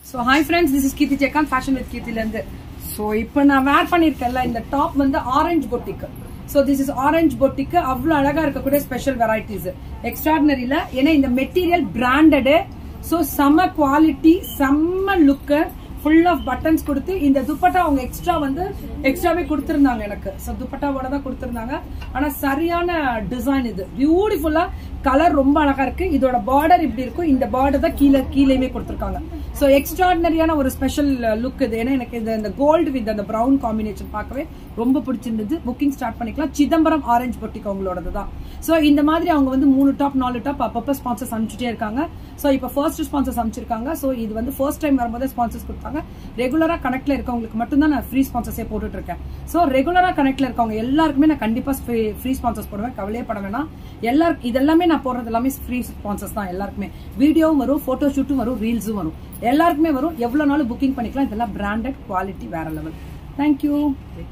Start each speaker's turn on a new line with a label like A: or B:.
A: so hi friends this is Keerthi ஜெக்கான் fashion with கீர்த்திலேருந்து so இப்போ நான் வேர் பண்ணியிருக்கேன்ல இந்த டாப் வந்து Orange Boutique so this is Orange Boutique அவ்வளோ அழகா இருக்கக்கூடிய ஸ்பெஷல் வெரைட்டிஸ் எக்ஸ்ட்ராடினரியில் ஏன்னா இந்த மெட்டீரியல் பிராண்டடு ஸோ செம்ம குவாலிட்டி செம்ம லுக்கு ஃபுல் ஆஃப் பட்டன்ஸ் கொடுத்து இந்த துப்பட்டா அவங்க எக்ஸ்ட்ரா வந்து எக்ஸ்ட்ராவே கொடுத்துருந்தாங்க எனக்கு ஸோ துப்பட்டாவோட தான் கொடுத்துருந்தாங்க ஆனால் சரியான டிசைன் இது பியூட்டிஃபுல்லா கலர் ரொம்ப அழகா இருக்கு இதோட பார்டர் இப்படி இருக்கும் இந்த பார்டர் தான் கீழே கீழேயுமே கொடுத்துருக்காங்க ஸோ எக்ஸ்ட்ராடினரியான ஒரு ஸ்பெஷல் லுக் இது ஏன்னா எனக்கு இந்த இந்த கோல்டு வித் அந்த ப்ரௌன் காம்பினேஷன் பார்க்கவே ரொம்ப பிடிச்சிருந்தது புக்கிங் ஸ்டார்ட் பண்ணிக்கலாம் சிதம்பரம் ஆரஞ்சு பொட்டிக்கு அவங்களோடது தான் ஸோ இந்த மாதிரி அவங்க வந்து மூணு டாப் நாலு டாப் அப்பப்போ ஸ்பான்சர்ஸ் அனுப்பிச்சிட்டே இருக்காங்க ஸோ இப்போ ஃபர்ஸ்ட் ஸ்பான்சர்ஸ் அனுப்பிச்சிருக்காங்க ஸோ இது வந்து ஃபர்ஸ்ட் டைம் வரும்போது ஸ்பான்சர்ஸ் கொடுத்தாங்க ரெகுலராக கனெக்ட்ல இருக்கவங்களுக்கு மட்டும்தான் நான் ஃப்ரீ ஸ்பான்சர்ஸே போட்டுட்டு இருக்கேன் ஸோ ரெகுலராக கனெக்ட்ல இருக்கவங்க எல்லாருக்குமே நான் கண்டிப்பாக ஃப்ரீ ஸ்பான்சர்ஸ் போடுவேன் கவலையே பட வேணாம் எல்லாருக்கும் இதெல்லாமே நான் போடுறது எல்லாமே ஃப்ரீ ஸ்பான்சர்ஸ் தான் எல்லாருக்குமே வீடியோவும் வரும் ஃபோட்டோ ஷூட்டும் வரும் ரீல்ஸும் வரும் எல்லாருக்குமே வரும் எவ்வளோ நாளும் புக்கிங் பண்ணிக்கலாம் இதெல்லாம் பிராண்டட் குவாலிட்டி வேற லெவல் தேங்க்யூ